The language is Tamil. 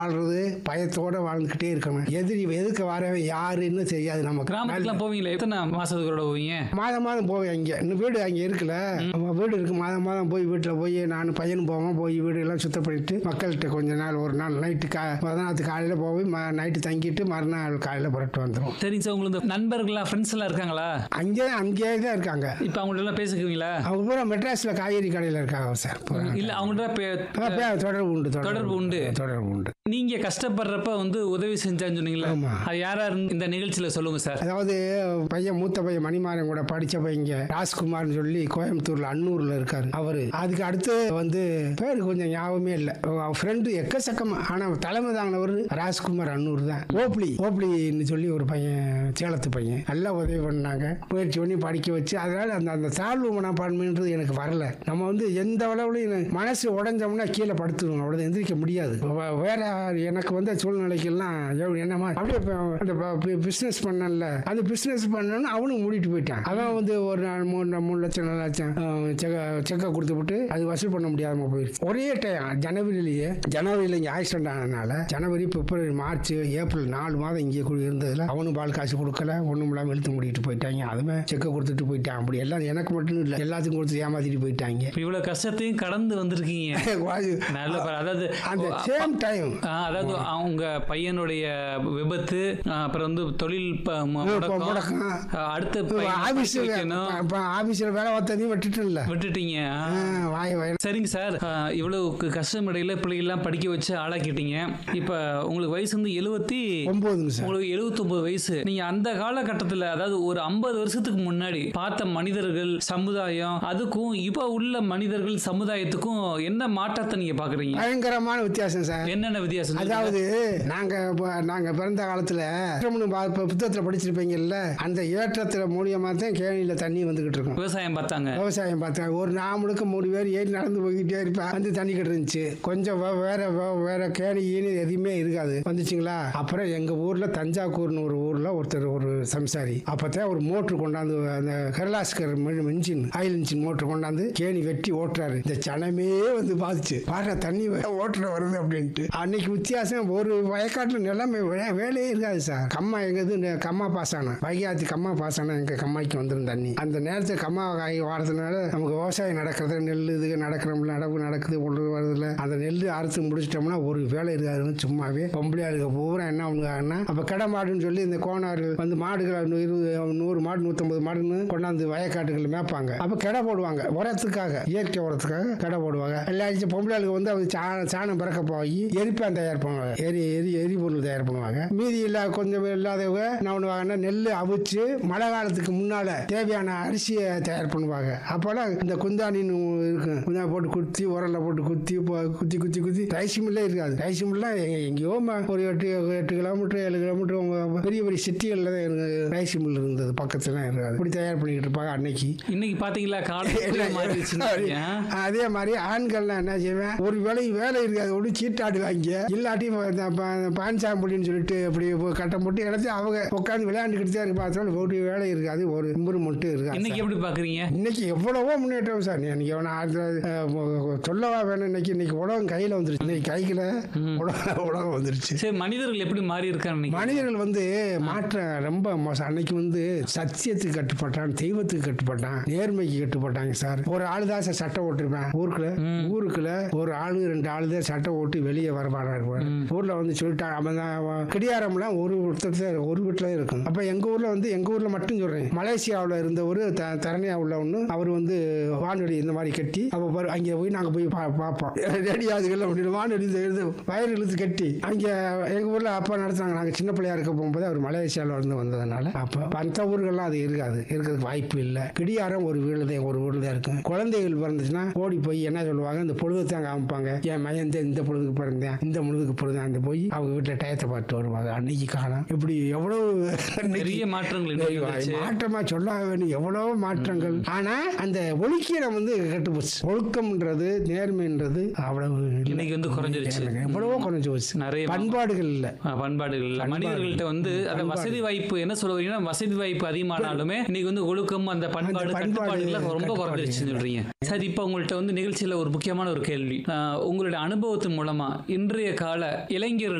வாழ்றது பயத்தோட வாழ்ந்துக்கிட்டே இருக்கணும் எதிரி எதுக்கு வரவன் யாருன்னு தெரியாது நமக்கு கிராமத்துக்குலாம் போவீங்களே எத்தனை மாசத்துக்கு போவீங்க மாதம் மாதம் போவேன் அங்கே இன்னும் வீடு அங்கே இருக்குல்ல நம்ம வீடு இருக்கு மாதம் மாதம் போய் வீட்டில் போய் நான் பையனும் போவோம் போய் வீடு எல்லாம் சுத்தம் பண்ணிட்டு மக்கள்கிட்ட கொஞ்ச நாள் ஒரு நாள் நைட்டு கா பதினாத்து காலையில் போய் ம- நைட்டு தங்கிட்டு மறுநாள் காலையில் புறட்டு வந்துடும் சரிங்க சார் உங்களுக்கு இந்த நண்பர்களா ஃப்ரெண்ட்ஸ் எல்லாம் இருக்காங்களா அங்கே அங்கேயே தான் இருக்காங்க இப்போ அவங்கள்ட்ட எல்லாம் பேசிக்குவீங்களா அவங்க பூரா மெட்ராஸில் காய்கறி கடையில் இருக்காங்க சார் பூரா. இல்ல அவங்கள்ட்ட பே- ஆ, பே- தொடர்பு உண்டு தொடர்பு உண்டு. தொடர்பு உண்டு நீங்க கஷ்டப்படுறப்ப வந்து உதவி செஞ்சான்னு சொன்னீங்களா ஆமா. அது யாரா இருந்து இந்த நிகழ்ச்சியில சொல்லுங்க சார் அதாவது பையன் மூத்த பையன் மணிமாறன் கூட படிச்ச பையங்க ராஜ்குமார்னு சொல்லி கோயம்புத்தூர்ல அன்னூர்ல இருக்காரு அவரு அதுக்கு அடுத்து வந்து பேரு கொஞ்சம் ஞாபகமே இல்லை ஃப்ரெண்டு எக்கச்சக்கமா ஆனா தலைமை தாங்கினவர் ராஜ்குமார் அன்னூர் தான் ஓப்ளி ஓப்ளின்னு சொல்லி ஒரு பையன் சேலத்து பையன் நல்லா உதவி பண்ணாங்க முயற்சி பண்ணி படிக்க வச்சு அதனால அந்த அந்த தாழ்வு மனப்பான்மைன்றது எனக்கு வரல நம்ம வந்து எந்த அளவுலையும் மனசு உடஞ்சோம்னா கீழே படுத்துருவோம் அவ்வளோ எந்திரிக்க முடியாது வே- வேற எனக்கு வந்த சூழ்நிலைக்கெல்லாம் எவ்வளவு என்னமா அப்படியே இப்ப அந்த பிஸ்னஸ் பண்ணல அந்த பிஸ்னஸ் பண்ணணும்னு அவனும் மூடிட்டு போயிட்டான் அவன் வந்து ஒரு நாள் மூணு நாள் மூணு லட்சம் நாலு லட்சம் செக்க செக்கை கொடுத்து விட்டு அது வசூல் பண்ண முடியாம போயிடுச்சு ஒரே டைம் ஜனவரியிலேயே ஜனவரியில் இங்கே ஆக்சிடென்ட் ஆனதுனால ஜனவரி பிப்ரவரி மார்ச் ஏப்ரல் நாலு மாதம் இங்கே கூடி இருந்ததுல அவனும் பால் காசு கொடுக்கல ஒன்றும் இல்லாமல் இழுத்து மூடிட்டு போயிட்டாங்க அதுமே செக்கை கொடுத்துட்டு போயிட்டான் அப்படி எல்லாம் எனக்கு மட்டும் இல்லை எல்லாத்துக்கும் கொடுத்து ஏமாத்திட்டு போயிட்டாங்க இப்ப இவ்வளவு கஷ்டத்தையும் கடந்து வந்திருக்கீங்க நல்ல பா- அதாவது அந்த சேம் டைம் ஆ, அதாவது அவங்க பையனுடைய விபத்து ஆ, அப்புறம் வந்து தொழில் ப- மு- முடக்கம். முடக்கம். ஆ, அடுத்த பையனை ஆபீஸ் படிக்க வைக்கணும். இப்போ ஆபீஸில் வேலை பார்த்ததையும் விட்டுட்டேன்ல விட்டுட்டீங்க ஆ. ஆ, வாய் வாய் சரிங்க சார் ஆ, இவ்வளவு க- கஷ்டம் இடையில பிள்ளைகள்லாம் படிக்க வச்சு ஆளாக்கிட்டீங்க இப்ப உங்களுக்கு வயசு வந்து எழுபத்தி ஒம்போதுங்க சார் உங்களுக்கு 79 வயசு நீங்க அந்த காலகட்டத்துல அதாவது ஒரு 50 வருஷத்துக்கு முன்னாடி பார்த்த மனிதர்கள் சமுதாயம் அதுக்கும் இப்ப உள்ள மனிதர்கள் சமுதாயத்துக்கும் என்ன மாற்றத்தை நீங்க பாக்குறீங்க பயங்கரமான வித்தியாசம் சார் என்னென்ன வித்தியாசம் சொல்லுங்க. அதாவது நாங்க இப்ப- நாங்க பிறந்த காலத்துல ஏற்றம்னு பா- இப்ப புத்தகத்துல படிச்சிருப்பீங்கல்ல அந்த ஏற்றத்துல மூலியமா தான் கேணியில தண்ணி வந்துகிட்டு இருக்கும் விவசாயம் பார்த்தாங்க விவசாயம் பார்த்தேன் ஒரு நாமளுக்கு மூணு பேர் ஏறி நடந்து போய்கிட்டே இருப்பேன் வந்து தண்ணி கிட்ட இருந்துச்சு கொஞ்சம் வே- வேற வே- வேற கேணி ஈனி எதுவுமே இருக்காது வந்துச்சுங்களா அப்புறம் எங்க ஊர்ல தஞ்சாவூர்னு ஒரு ஊர்ல ஒருத்தர் ஒரு சம்சாரி அப்பதான் ஒரு மோட்ரு கொண்டாந்து அந்த Kirloskar engine oil engine motor கொண்டாந்து கேணி வெட்டி ஓட்டுறாரு இந்த சனமே வந்து பாதிச்சு பாரு தண்ணி வே- ஓட்டுற வருது அப்படின்ட்டு அன்னைக்கு வித்தியாசம் ஒரு வயக்காட்டுல நிலைமை வே- வேலையே இருக்காது சார் கம்மா எங்கது இந்த கம்மா பாசானம் வைகாத்தி கம்மா பாசானம் எங்க கம்மாய்க்கு வந்துடும் தண்ணி அந்த நேரத்தில் கம்மா காய் வாரதுனால நமக்கு விவசாயம் நடக்கிறது நெல் இது நடக்கிற நடவு நடக்குது ஒன்று வருதுல அந்த நெல் அறுத்து முடிச்சிட்டோம்னா ஒரு வேலை இருக்காதுன்னு சும்மாவே பொம்பளை ஆளுங்க பூரா என்ன பண்ணுவாங்கன்னா அப்போ கடை மாடுன்னு சொல்லி இந்த கோனார்கள் வந்து மாடுகளை நூ- இருபது நூறு மாடு நூற்றம்பது மாடுன்னு கொண்டாந்து வயக்காட்டுகள் மேய்ப்பாங்க அப்போ கடை போடுவாங்க உரத்துக்காக இயற்கை உரத்துக்காக கடை போடுவாங்க எல்லாச்சும் பொம்பளை ஆளுங்க வந்து அவங்க சா- சாணம் பிறக்க போய் எரிப்பான் தயார் பண்ணுவாங்க எரி எரி எரிபொருள் தயார் பண்ணுவாங்க மீதி இல்ல கொஞ்சம் இல்லாதவங்க என்ன பண்ணுவாங்கன்னா நெல் அவிச்சு மழை காலத்துக்கு முன்னால தேவையான அரிசியை தயார் பண்ணுவாங்க அப்போல்லாம் இந்த குந்தானின்னு இருக்கும் குந்தா போட்டு குத்தி உரல்ல போட்டு குத்தி போ- குத்தி குத்தி குத்தி ரைஸ் மில்லே இருக்காது ரைஸ் மில்லாம் எங்கேயோ ம- ஒரு எட்டு எட்டு கிலோமீட்டர் ஏழு கிலோமீட்டர் உங்க பெரிய பெரிய சிட்டிகளில் தான் இருக்கு ரைஸ் மில் இருந்தது பக்கத்துல இருக்காது இப்படி தயார் பண்ணிக்கிட்டு இருப்பாங்க அன்னைக்கு இன்னைக்கு பாத்தீங்களா காலம் மாறிடுச்சுன்னு அதே மாதிரி ஆண்கள்லாம் என்ன செய்வேன் ஒரு வேலை வேலை இருக்காது ஒன்று சீட்டாடுவாங்க இல்லாட்டி இந்த ப- பாஞ்சாம்புலின்னு சொல்லிட்டு அப்படி போ- கட்டம் போட்டு இடத்து அவங்க உட்காந்து விளையாண்டுக்கிட்டு தான் இருப்பாங்க ஒரு வேலை இருக்காது ஒரு இம்ப்ரூவ்மெண்ட் இருக்காது இன்னைக்கு சார். எப்படி பாக்குறீங்க இன்னைக்கு எவ்வளவோ முன்னேற்றம் சார் இன்னைக்கு எவனா ஆயிரத்தி அஹ், மு- சொல்லவா வேணும் இன்னைக்கு இன்னைக்கு உலகம் கையில வந்துருச்சு இன்னைக்கு கைக்குல உலகம் உலகம் வந்துருச்சு சரி மனிதர்கள் எப்படி மாறி இருக்காங்க மனிதர்கள் வந்து மாற்றம் ரொம்ப மோசம் அன்னைக்கு வந்து சத்தியத்துக்கு கட்டுப்பட்டான் தெய்வத்துக்கு கட்டுப்பட்டான் நேர்மைக்கு கட்டுப்பட்டாங்க சார் ஒரு ஆளு தான் சார் சட்டம் ஓட்டிருப்பேன் ஊருக்குள்ள ஊருக்குள்ள ஒரு ஆளு ரெண்டு ஆளு தான் சட்டம் ஓட்டி வெளியே வரமாடா இருப்பார் ஊர்ல வந்து சொல்லிட்டாங்க அவன் தான் அவன் கிடியாரம்லாம் ஒரு ஒருத்தர் தான் ஒரு வீட்டுல தான் இருக்கும் அப்ப எங்க ஊர்ல வந்து எங்க ஊர்ல மட்டும் சொல்றேன் மலேசியாவுல இருந்த ஒரு த- தரணியா உள்ள ஒண்ணு அவர் வந்து வானொலி இந்த மாதிரி கட்டி அப்ப பாரு அங்கே போய் நாங்க போய் பா- பார்ப்போம் ரேடியாதுகள் அப்படின்னு வானொலி இந்த இது வயர் இழுத்து கட்டி அங்க எங்க ஊர்ல அப்பா நடத்துனாங்க நாங்க சின்ன பிள்ளையா இருக்க போகும்போது அவர் மலேசியால இருந்து வந்ததுனால அப்ப மற்ற ஊர்கள்லாம் அது இருக்காது இருக்கிறதுக்கு வாய்ப்பு இல்லை கிடியாரம் ஒரு வீடு தான் ஒரு ஊர்ல தான் இருக்கும் குழந்தைகள் பிறந்துச்சுன்னா ஓடி போய் என்ன சொல்லுவாங்க இந்த பொழுது தான் காமிப்பாங்க என் மயன் இந்த- இந்த பொழுதுக்கு பிறந்தேன் இந்த பொழுதுக்கு பிறந்தேன் அந்த போய் அவங்க வீட்டுல டயத்தை பார்த்து வருவாங்க அன்னைக்கு காலம் இப்படி எவ்வளவு பெரிய மாற்றங்கள் இன்னைக்கு வந்துருச்சு. மாற்றமா சொல்ல வேணும் எவ்வளவு மாற்றங்கள் ஆனா அந்த ஒழுக்கியம் வந்து கெட்டு போச்சு ஒழுக்கம்ன்றது நேர்மைன்றது அவ்வளவு இல்லை. இன்னைக்கு வந்து குறைஞ்சிருச்சு. எவ்வளவோ குறைஞ்சு போச்சு நிறைய பண்பாடுகள் இல்ல ஆ, பண்பாடுகள் இல்ல மனிதர்கள்ட்ட வந்து அந்த வசதி வாய்ப்பு என்ன சொல்றீங்கன்னா வசதி வாய்ப்பு அதிகமானாலுமே இன்னைக்கு வந்து ஒழுக்கம் அந்த பண்பாடு அந்த பண்பாடு, கட்டுப்பாடுகள் ரொம்ப கட்டுப்பாடு குறைஞ்சிருச்சுன்னு சொல்றீங்க சார் இப்போ உங்கள்ட்ட வந்து நிகழ்ச்சியில ஒரு முக்கியமான ஒரு கேள்வி ஆ, உங்களுடைய அனுபவத்தின் மூலமா இன்றைய கால இளைஞர்கள்